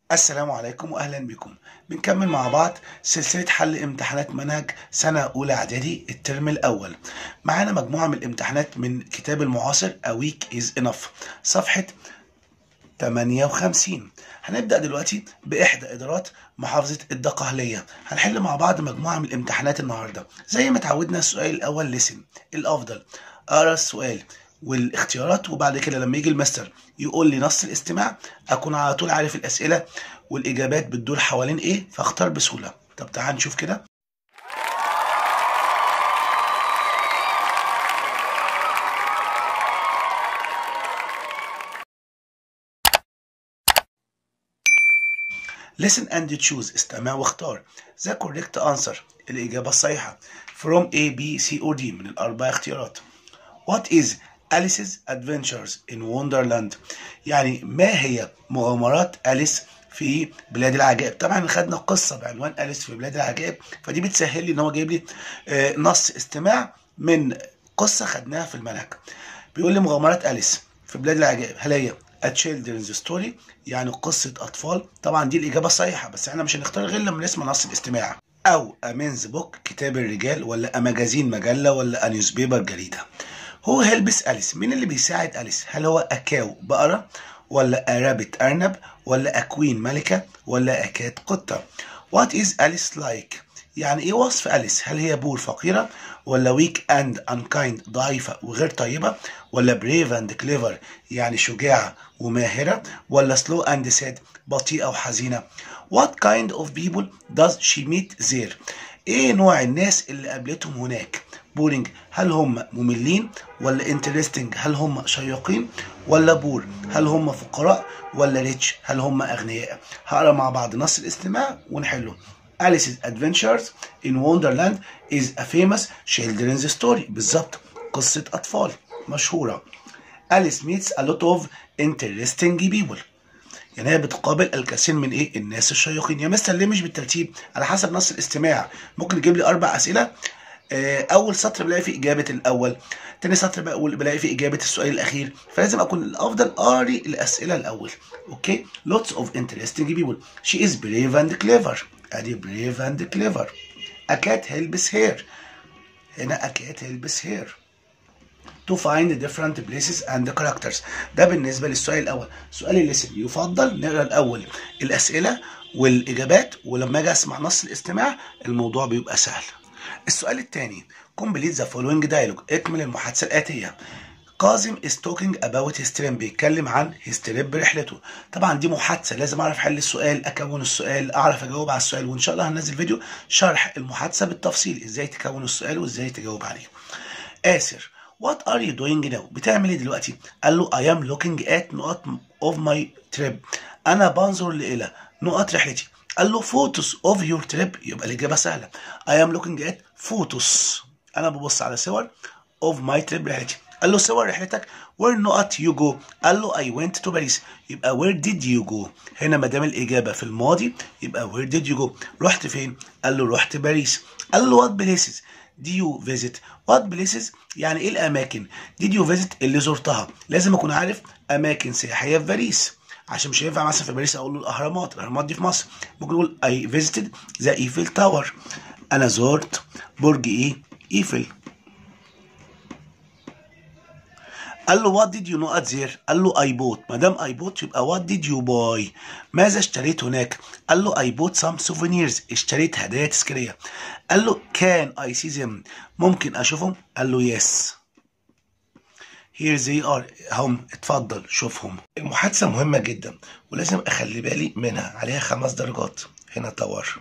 السلام عليكم واهلا بكم بنكمل مع بعض سلسله حل امتحانات منهج سنه اولى اعدادي الترم الاول معانا مجموعه من الامتحانات من كتاب المعاصر A Week is Enough صفحه 58 هنبدا دلوقتي باحدى ادارات محافظه الدقهليه هنحل مع بعض مجموعه من الامتحانات النهارده زي ما اتعودنا السؤال الاول لسن الافضل اقرا السؤال والاختيارات وبعد كده لما يجي المستر يقول لي نص الاستماع اكون على طول عارف الاسئله والاجابات بتدور حوالين ايه فاختار بسهوله طب تعال نشوف كده Listen and choose استمع واختار the correct answer الإجابة الصحيحة from A, B, C or D من الأربع اختيارات What is Alice's Adventures in Wonderland يعني ما هي مغامرات أليس في بلاد العجائب طبعا خدنا قصة بعنوان أليس في بلاد العجائب فدي بتسهل لي ان هو جايب لي آه، نص استماع من قصة خدناها في المنهج بيقول لي مغامرات أليس في بلاد العجائب هل هي A Children's Story يعني قصة أطفال طبعا دي الإجابة الصحيحة بس احنا مش هنختار غير لما نسمع نص الاستماع أو A Men's Book كتاب الرجال ولا A Magazine مجلة ولا A Newspaper جريدة هو هيلبس أليس مين اللي بيساعد أليس هل هو أكاو بقرة ولا أرابت أرنب ولا أكوين ملكة ولا أكات قطة What is Alice like يعني ايه وصف أليس هل هي بور فقيرة ولا ويك اند unkind ضعيفة وغير طيبة ولا بريف اند كليفر يعني شجاعة وماهرة ولا سلو اند ساد بطيئة وحزينة What kind of people does she meet there ايه نوع الناس اللي قابلتهم هناك بورينج هل هم مملين ولا انترستنج هل هم شيقين ولا بور هل هم فقراء ولا ريتش هل هم اغنياء هقرا مع بعض نص الاستماع ونحله Alice's Adventures in Wonderland is a famous children's story بالظبط قصة أطفال مشهورة Alice meets a lot of interesting people يعني هي بتقابل الكثير من ايه الناس الشيقين يا مستر ليه مش بالترتيب على حسب نص الاستماع ممكن يجيب لي اربع اسئله آه، اول سطر بلاقي فيه اجابه الاول تاني سطر بقول بلاقي فيه اجابه السؤال الاخير فلازم اكون الافضل قاري الاسئله الاول اوكي lots of interesting people she is brave and clever ادي brave and clever a cat helps her هنا a cat helps her to find different places and characters ده بالنسبة للسؤال الأول سؤال الليسن يفضل نقرأ الأول الأسئلة والإجابات ولما أجي أسمع نص الاستماع الموضوع بيبقى سهل السؤال الثاني complete the following dialogue اكمل المحادثة الآتية كاظم is talking about his trip بيتكلم عن his trip برحلته طبعا دي محادثة لازم أعرف حل السؤال أكون السؤال أعرف أجاوب على السؤال وإن شاء الله هنزل فيديو شرح المحادثة بالتفصيل إزاي تكون السؤال وإزاي تجاوب عليه آسر What are you doing now؟ بتعمل ايه دلوقتي؟ قال له I am looking at نقط of my trip. أنا بنظر لإلى نقط رحلتي. قال له photos of your trip يبقى الإجابة سهلة. I am looking at photos. أنا ببص على صور of my trip رحلتي. قال له صور رحلتك where نقط you go قال له I went to Paris يبقى where did you go هنا ما دام الإجابة في الماضي يبقى where did you go رحت فين قال له رحت باريس قال له what places did you visit what places يعني ايه الاماكن did you visit اللي زرتها لازم اكون عارف اماكن سياحيه في باريس عشان مش هينفع مثلا في باريس اقول له الاهرامات الاهرامات دي في مصر ممكن اقول I visited the Eiffel Tower انا زرت برج ايه ايفل قال له what did you know at there قال له I bought ما دام I bought يبقى what did you buy ماذا اشتريت هناك قال له I bought some souvenirs اشتريت هدايا تذكارية قال له can I see them ممكن اشوفهم قال له yes here they are هم اتفضل شوفهم المحادثة مهمة جدا ولازم اخلي بالي منها عليها خمس درجات هنا تاور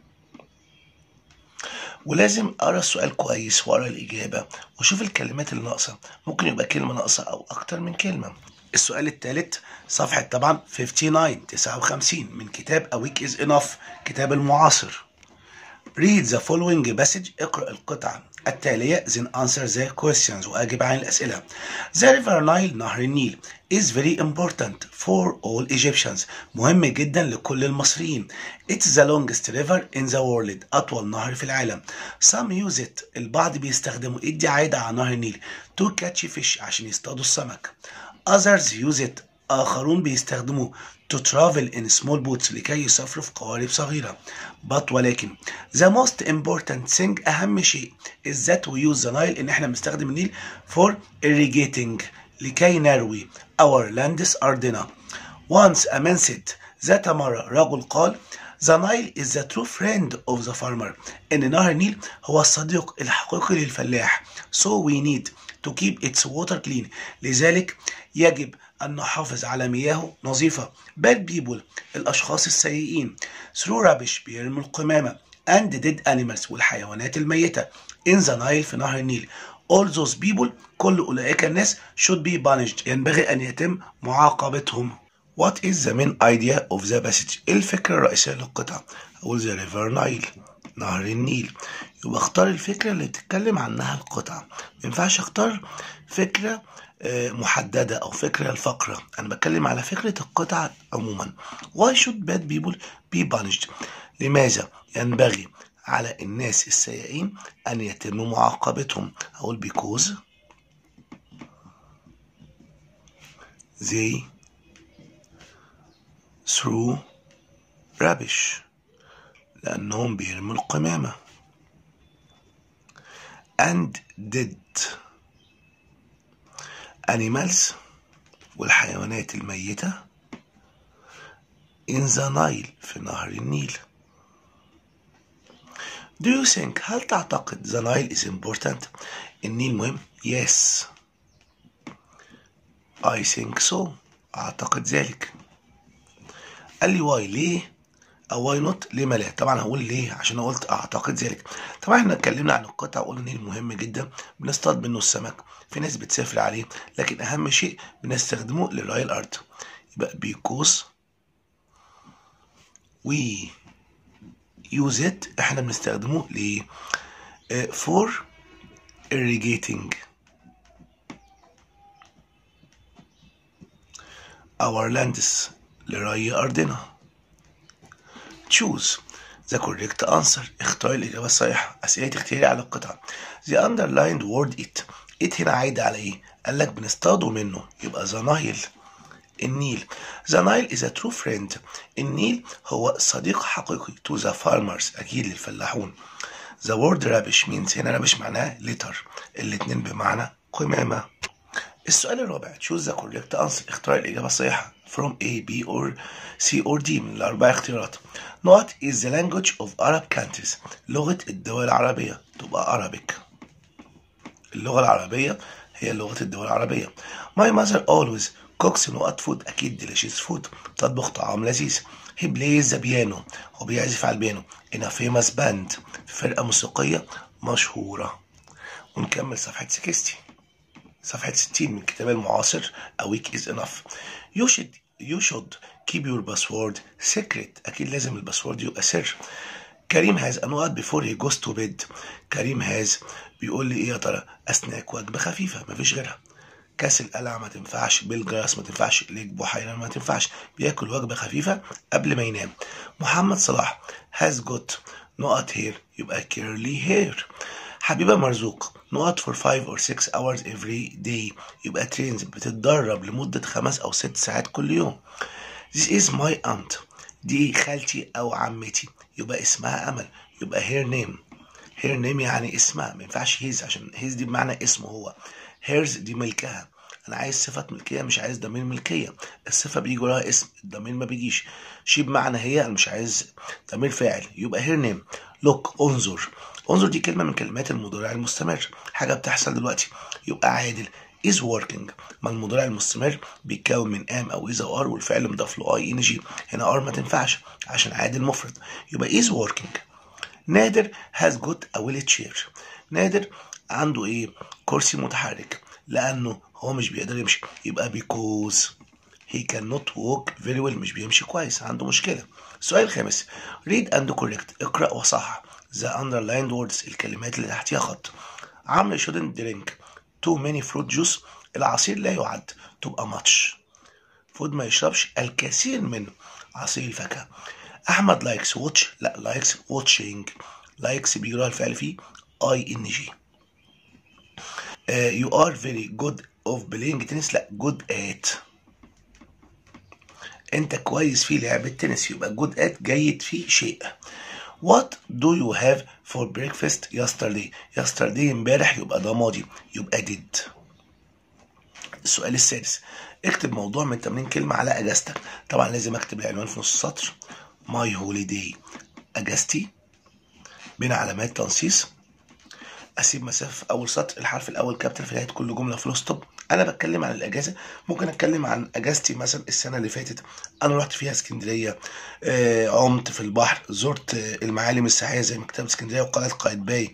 ولازم اقرا السؤال كويس واقرا الاجابه واشوف الكلمات اللي ناقصه ممكن يبقى كلمه ناقصه او اكتر من كلمه السؤال الثالث صفحه طبعا 59 59 من كتاب A Week is Enough كتاب المعاصر read the following passage اقرأ القطعة التالية then answer the questions وأجب عن الأسئلة The river Nile نهر النيل is very important for all Egyptians مهم جدا لكل المصريين It's the longest river in the world أطول نهر في العالم Some use it البعض بيستخدموا ادي عايدة على نهر النيل to catch fish عشان يصطادوا السمك Others use it آخرون بيستخدموه to travel in small boats لكي يسافروا في قوارب صغيرة but ولكن the most important thing أهم شيء is that we use the Nile إن إحنا بنستخدم النيل for irrigating لكي نروي our lands أرضنا once a man said ذات مرة رجل قال The Nile is the true friend of the farmer إن نهر النيل هو الصديق الحقيقي للفلاح so we need to keep its water clean لذلك يجب أن نحافظ على مياهه نظيفة bad people الأشخاص السيئين through rubbish بيرموا القمامة and dead animals والحيوانات الميتة in the Nile في نهر النيل all those people كل أولئك الناس should be punished ينبغي أن يتم معاقبتهم What is the main idea of the passage؟ إيه الفكرة الرئيسية للقطعة؟ أقول the river Nile نهر النيل يبقى اختار الفكرة اللي بتتكلم عنها القطعة ما ينفعش اختار فكرة محددة أو فكرة الفقرة أنا بتكلم على فكرة القطعة عموما Why should bad people be punished؟ لماذا ينبغي على الناس السيئين أن يتم معاقبتهم أقول because they through rubbish لأنهم بيرموا القمامة and dead animals والحيوانات الميتة in the Nile في نهر النيل Do you think هل تعتقد the Nile is important النيل مهم yes I think so أعتقد ذلك قال لي واي ليه او واي نوت ليه ما لا طبعا هقول ليه عشان انا قلت اعتقد ذلك طبعا احنا اتكلمنا عن القطع وقلنا النيل مهم جدا بنصطاد منه السمك في ناس بتسافر عليه لكن اهم شيء بنستخدمه لرعي الارض يبقى بيكوز وي يوز ات احنا بنستخدمه ل فور irrigating our lands لري أرضنا choose the correct answer اختار الإجابة الصحيحة أسئلة اختياري على القطعة the underlined word it it هنا عايدة على إيه؟ قال لك بنصطاده منه يبقى the Nile النيل the Nile is a true friend النيل هو صديق حقيقي to the farmers أكيد للفلاحون the word rubbish means هنا rubbish معناه litter الاتنين بمعنى قمامة السؤال الرابع choose the correct answer اختار الإجابة الصحيحة from A, B or C or D من الأربع اختيارات What is the language of Arab countries لغة الدول العربية تبقى Arabic اللغة العربية هي لغة الدول العربية My mother always cooks نقط food أكيد delicious food تطبخ طعام لذيذ He plays the piano هو بيعزف على البيانو in a famous band في فرقة موسيقية مشهورة ونكمل صفحة 60 صفحة 60 من الكتاب المعاصر A week is enough You should you should keep your password secret أكيد لازم الباسورد يبقى سر كريم هاز نقط before he goes to bed كريم هاز بيقول لي ايه يا ترى اسناك وجبة خفيفة مفيش غيرها كاس القلع ما تنفعش بالجراس ما تنفعش ليك بحيرة ما تنفعش بياكل وجبة خفيفة قبل ما ينام محمد صلاح has got نقط هير يبقى كيرلي هير حبيبة مرزوق نقط for 5 or 6 hours every day يبقى ترينز بتتدرب لمدة خمس أو ست ساعات كل يوم This is my aunt دي خالتي أو عمتي يبقى اسمها أمل يبقى her name her name يعني اسمها ما ينفعش his عشان his دي بمعنى اسمه هو hers دي ملكها انا عايز صفة ملكية مش عايز ضمير ملكية الصفة بيجي وراها اسم الضمير ما بيجيش شي بمعنى هي انا مش عايز ضمير فاعل يبقى هير نيم لوك انظر انظر دي كلمة من كلمات المضارع المستمر حاجة بتحصل دلوقتي يبقى عادل is working ما المضارع المستمر بيتكون من am او is او are والفعل مضاف له اي ان جي هنا are ما تنفعش عشان عادل مفرد يبقى is working نادر has got a wheelchair نادر عنده ايه كرسي متحرك لانه هو مش بيقدر يمشي يبقى because he cannot walk very well مش بيمشي كويس عنده مشكلة السؤال الخامس read and correct اقرأ وصحح the underlined words الكلمات اللي تحتها خط عمرو shouldn't drink too many fruit juice العصير لا يعد تبقى much فود ما يشربش الكثير من عصير الفاكهة أحمد لايكس واتش لا لايكس واتشينج لايكس بيجرى الفعل فيه اي ان جي يو ار فيري جود اوف بلاينج تنس لا جود ات انت كويس في لعب التنس يبقى good at جيد في شيء What do you have for breakfast yesterday yesterday امبارح يبقى ده ماضي يبقى did السؤال السادس اكتب موضوع من 80 كلمة على اجازتك طبعا لازم اكتب العنوان في نص السطر my holiday اجازتي بين علامات تنصيص اسيب مسافه في اول سطر الحرف الاول كابيتال في نهايه كل جمله فول ستوب انا بتكلم عن الاجازه ممكن اتكلم عن اجازتي مثلا السنه اللي فاتت انا رحت فيها اسكندريه آه، عمت في البحر زرت آه، المعالم السياحيه زي مكتبه اسكندريه وقلعه قايتباي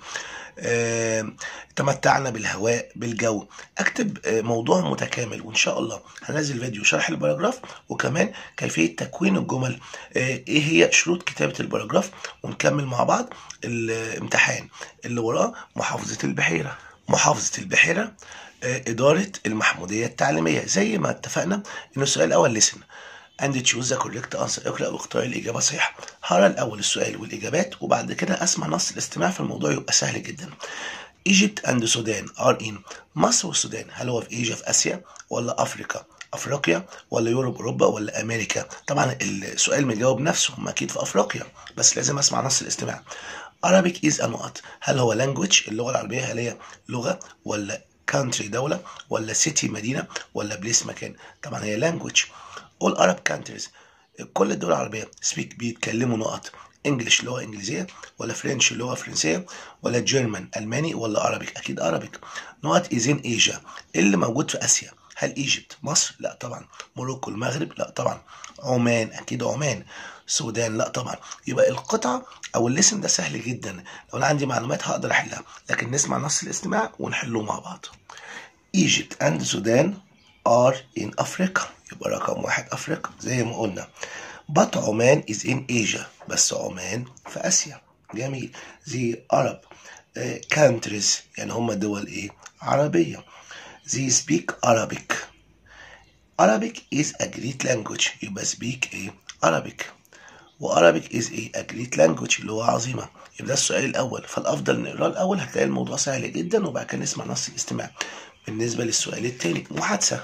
آه، تمتعنا بالهواء بالجو اكتب آه، موضوع متكامل وان شاء الله هنزل فيديو شرح الباراجراف وكمان كيفيه تكوين الجمل آه، ايه هي شروط كتابه الباراجراف ونكمل مع بعض الامتحان اللي وراه محافظه البحيره محافظه البحيره آه، اداره المحموديه التعليميه زي ما اتفقنا ان السؤال الاول listen and choose the correct answer اقرأ واختار الإجابة الصحيحة هقرا الأول السؤال والإجابات وبعد كده أسمع نص الاستماع في الموضوع يبقى سهل جدا Egypt and Sudan are in مصر والسودان هل هو في ايجيا في آسيا ولا أفريقيا أفريقيا ولا يوروب أوروبا ولا أمريكا طبعا السؤال مجاوب نفسه هم أكيد في أفريقيا بس لازم أسمع نص الاستماع Arabic is a نقط هل هو language اللغة العربية هل هي لغة ولا country دولة ولا city مدينة ولا place مكان طبعا هي language all Arab countries كل الدول العربية speak بيتكلموا نقط انجلش لغة انجليزية ولا فرنش لغة فرنسية ولا جيرمان الماني ولا عربيك اكيد عربيك نقط is in Asia اللي موجود في اسيا هل ايجيبت مصر لا طبعا موروكو المغرب لا طبعا عمان اكيد عمان السودان لا طبعا يبقى القطعة او الليسن ده سهل جدا لو انا عندي معلومات هقدر احلها لكن نسمع نص الاستماع ونحله مع بعض Egypt and Sudan are in Africa يبقى رقم واحد أفريقيا زي ما قلنا but عمان is in Asia بس عمان في آسيا جميل زي Arab uh, countries يعني هم دول إيه عربية they speak Arabic Arabic is a great language يبقى speak إيه Arabic وعربيك is إيه a great language لغة عظيمة يبقى ده السؤال الأول فالأفضل نقراه الأول هتلاقي الموضوع سهل جدا وبعد كده نسمع نص الاستماع بالنسبة للسؤال التاني محادثة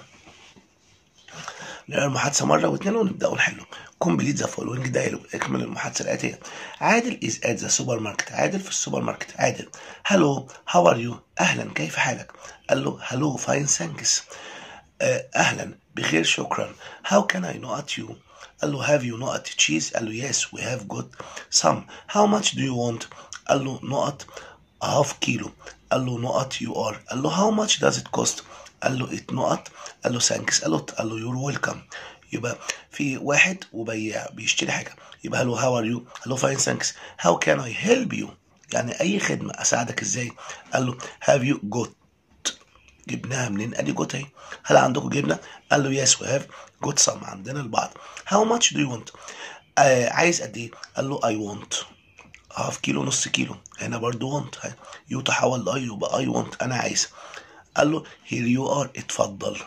نقرا المحادثة مرة واثنين ونبدأ نحله كومبليت ذا فولوينج دايلوج اكمل المحادثة الآتية عادل از ات ذا سوبر ماركت عادل في السوبر ماركت عادل هلو هاو ار يو أهلا كيف حالك قال له هلو فاين ثانكس أهلا بخير شكرا هاو كان اي نوت يو قال له have you نقط تشيز قال له yes we have got some how much do you want قال له نقط half كيلو قال له نقط you are قال له how much does it cost قال له it نقط قال له thanks قال له قال له you're welcome يبقى في واحد وبياع بيشتري حاجة يبقى هلو how are you قال له fine thanks how can I help you يعني أي خدمة أساعدك إزاي قال له have you got جبناها منين؟ ادي جوت اهي هل عندكم جبنه؟ قال له يس وي هاف جوت سم عندنا البعض هاو ماتش دو يو ونت؟ عايز قد ايه؟ قال له اي ونت هاف كيلو نص كيلو هنا برضو ونت يو تحول لاي يبقى اي ونت انا عايز قال له هير يو ار اتفضل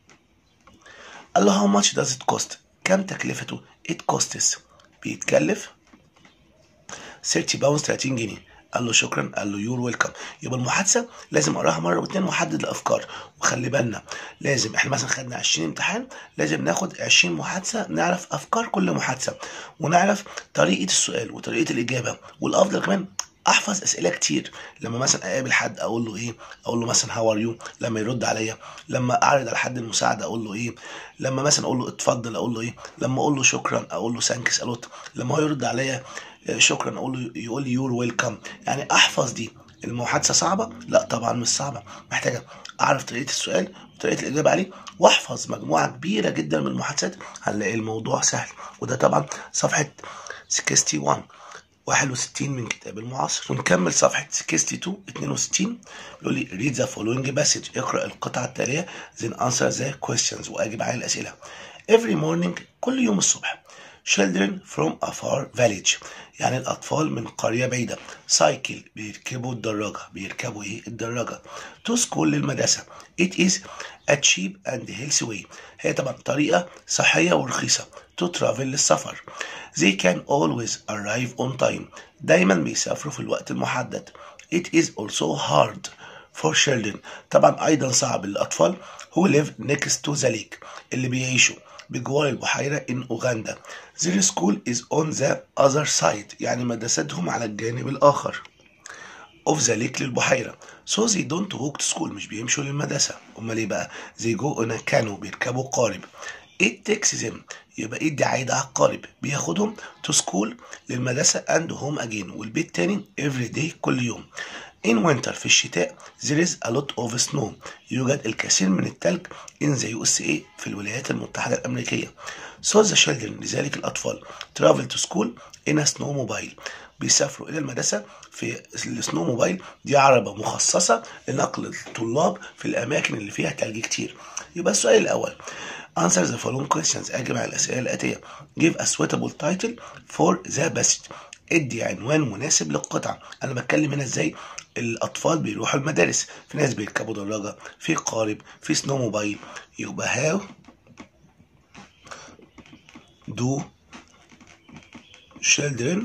قال له هاو ماتش داز ات كوست؟ كم تكلفته؟ ات كوستس بيتكلف 30 باوند 30 جنيه قال له شكرا قال له يور ويلكم يبقى المحادثه لازم اقراها مره واثنين واحدد الافكار وخلي بالنا لازم احنا مثلا خدنا 20 امتحان لازم ناخد 20 محادثه نعرف افكار كل محادثه ونعرف طريقه السؤال وطريقه الاجابه والافضل كمان احفظ اسئله كتير لما مثلا اقابل حد اقول له ايه اقول له مثلا هاو ار يو لما يرد عليا لما اعرض على حد المساعده اقول له ايه لما مثلا اقول له اتفضل اقول له ايه لما اقول له شكرا اقول له ثانكس الوت لما هو يرد عليا شكرا اقول له يقول لي يور ويلكم يعني احفظ دي المحادثه صعبه لا طبعا مش صعبه محتاجه اعرف طريقه السؤال وطريقه الاجابه عليه واحفظ مجموعه كبيره جدا من المحادثات هنلاقي الموضوع سهل وده طبعا صفحه 61 61 من كتاب المعاصر ونكمل صفحة 62 62 بيقول لي read the following passage اقرأ القطعة التالية then answer the questions وأجب على الأسئلة every morning كل يوم الصبح children from a far village يعني الأطفال من قرية بعيدة cycle بيركبوا الدراجة بيركبوا إيه الدراجة to school للمدرسة it is a cheap and healthy way هي طبعا طريقة صحية ورخيصة to travel للسفر they can always arrive on time دايما بيسافروا في الوقت المحدد it is also hard for children طبعا أيضا صعب للأطفال who live next to the lake اللي بيعيشوا بجوار البحيرة in أوغندا their school is on the other side يعني مدرستهم على الجانب الآخر of the lake للبحيرة so they don't walk to school مش بيمشوا للمدرسة أمال إيه بقى they go on a canoe بيركبوا قارب it takes them يبقى ايه دي عايدة على القارب بياخدهم to school للمدرسة and home again والبيت تاني every day كل يوم in winter في الشتاء there is a lot of snow يوجد الكثير من التلج in the USA في الولايات المتحدة الأمريكية so the children لذلك الأطفال travel to school in a snowmobile بيسافروا إلى المدرسة في السنو موبايل دي عربة مخصصة لنقل الطلاب في الأماكن اللي فيها تلج كتير يبقى السؤال الأول Answer the following questions أجب على الأسئلة الآتية Give a suitable title for the passage ادي عنوان مناسب للقطعة أنا بتكلم هنا إزاي الأطفال بيروحوا المدارس في ناس بيركبوا دراجة في قارب في سنو موبايل يبقى how do children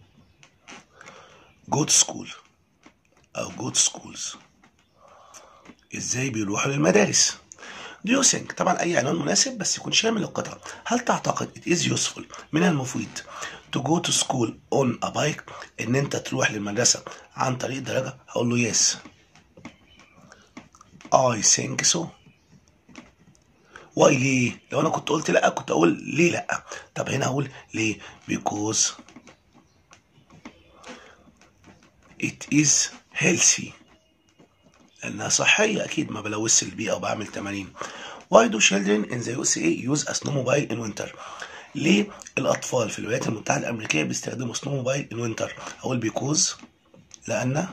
go to school أو go to schools إزاي بيروحوا للمدارس Do you think طبعا أي عنوان مناسب بس يكون شامل للقطعة هل تعتقد it is useful من المفيد to go to school on a bike إن أنت تروح للمدرسة عن طريق الدراجة هقول له yes I think so واي ليه؟ لو انا كنت قلت لا كنت اقول ليه لا؟ طب هنا اقول ليه؟ because it is healthy لانها صحيه اكيد ما بلوثش البيئه وبعمل تمارين why do children in the USA use a snowmobile in winter ليه الاطفال في الولايات المتحده الامريكيه بيستخدموا snowmobile in winter اقول because لان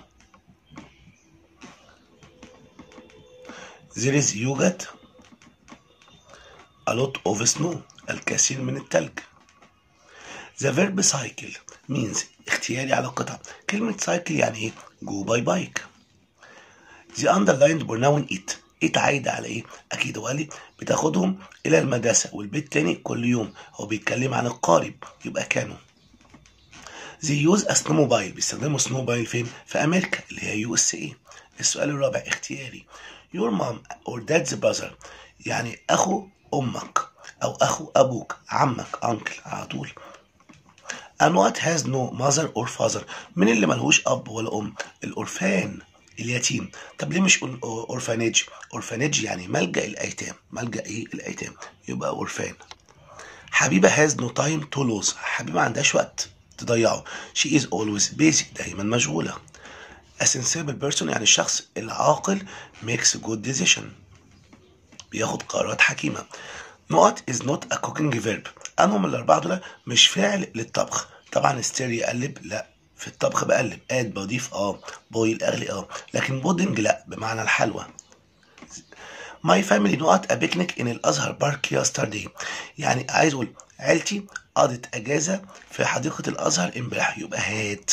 there is يوجد a lot of snow الكثير من التلج the verb cycle means اختياري على القطع كلمة cycle يعني ايه go by bike the underlined pronoun it it عايدة على ايه اكيد هو قال لي بتاخدهم الى المدرسة والبيت تاني كل يوم هو بيتكلم عن القارب يبقى كانوا they use a snowmobile بيستخدموا snowmobile فين في امريكا اللي هي يو اس اي السؤال الرابع اختياري your mom or dad's brother يعني اخو امك او اخو ابوك عمك انكل على طول and what has no mother or father من اللي ملهوش اب ولا ام الاورفان اليتيم طب ليه مش اورفانيج اورفانيج يعني ملجا الايتام ملجا ايه الايتام يبقى اورفان حبيبه has no time to lose حبيبه ما عندهاش وقت تضيعه she is always busy دايما مشغوله a sensible person يعني الشخص العاقل makes good decision بياخد قرارات حكيمة نقط is not a cooking verb أنهم من الأربعة دول مش فاعل للطبخ طبعا ستير يقلب لا في الطبخ بقلب اد بضيف اه بويل اغلي اه لكن بودنج لا بمعنى الحلوى My family نقط a picnic in الأزهر بارك yesterday يعني عايز أقول عيلتي قضت أجازة في حديقة الأزهر امبارح يبقى هات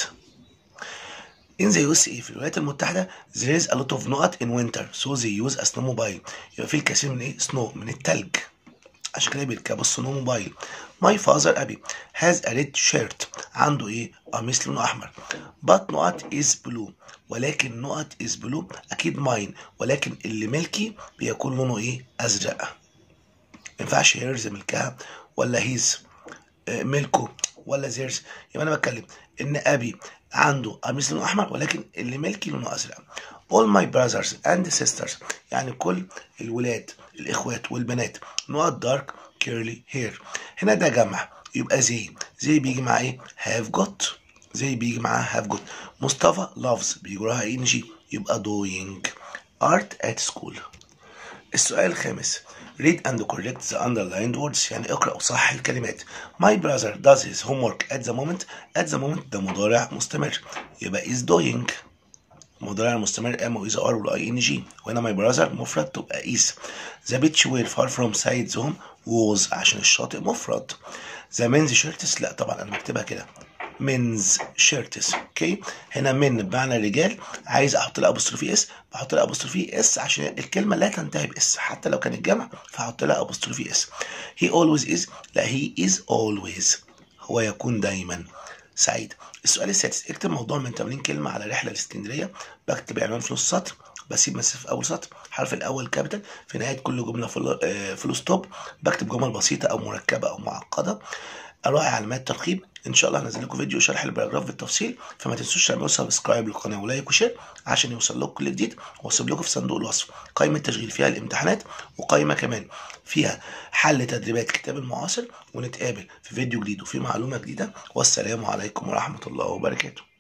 In the USA في الولايات المتحدة there is a lot of نقط in winter so they use a snowmobile يبقى في الكثير من ايه سنو من التلج عشان كده بيركبوا السنو موبايل My father أبي has a red shirt عنده ايه قميص لونه أحمر but نقط is blue ولكن نقط is blue أكيد mine ولكن اللي ملكي بيكون لونه ايه أزرق ما ينفعش هيرز ملكها ولا هيز ملكه ولا زيرز يبقى انا بتكلم ان ابي عنده قميص لونه احمر ولكن اللي ملكي لونه ازرق all my brothers and sisters يعني كل الولاد الاخوات والبنات نقط دارك كيرلي هير هنا ده جمع يبقى زي زي بيجي مع ايه have got زي بيجي معاه have got مصطفى loves بيجي وراها ان جي يبقى doing art at school السؤال الخامس read and correct the underlined words يعني اقرأ وصحح الكلمات my brother does his homework at the moment at the moment ده مضارع مستمر يبقى is doing مضارع مستمر ام و is are والاي ان جي وهنا my brother مفرد تبقى is the beach were far from sides home was عشان الشاطئ مفرد the men's shirts لا طبعا انا بكتبها كده men's shirts اوكي هنا من بمعنى رجال عايز احط لها ابوستروفي اس بحط لها ابوستروفي اس عشان الكلمه لا تنتهي باس حتى لو كانت جمع فهحط لها ابوستروفي اس he always is لا he is always هو يكون دايما سعيد السؤال السادس اكتب موضوع من 80 كلمه على رحله لاسكندريه بكتب عنوان في نص سطر بسيب مسافه في اول سطر الحرف الاول كابيتال في نهايه كل جمله فول, آه فول ستوب بكتب جمل بسيطه او مركبه او معقده اراعي علامات ترقيم ان شاء الله هنزل لكم فيديو شرح الباراجراف بالتفصيل فما تنسوش تعملوا سبسكرايب للقناه ولايك وشير عشان يوصل لكم كل جديد واسيب لكم في صندوق الوصف قائمه تشغيل فيها الامتحانات وقائمه كمان فيها حل تدريبات الكتاب المعاصر ونتقابل في فيديو جديد وفي معلومه جديده والسلام عليكم ورحمه الله وبركاته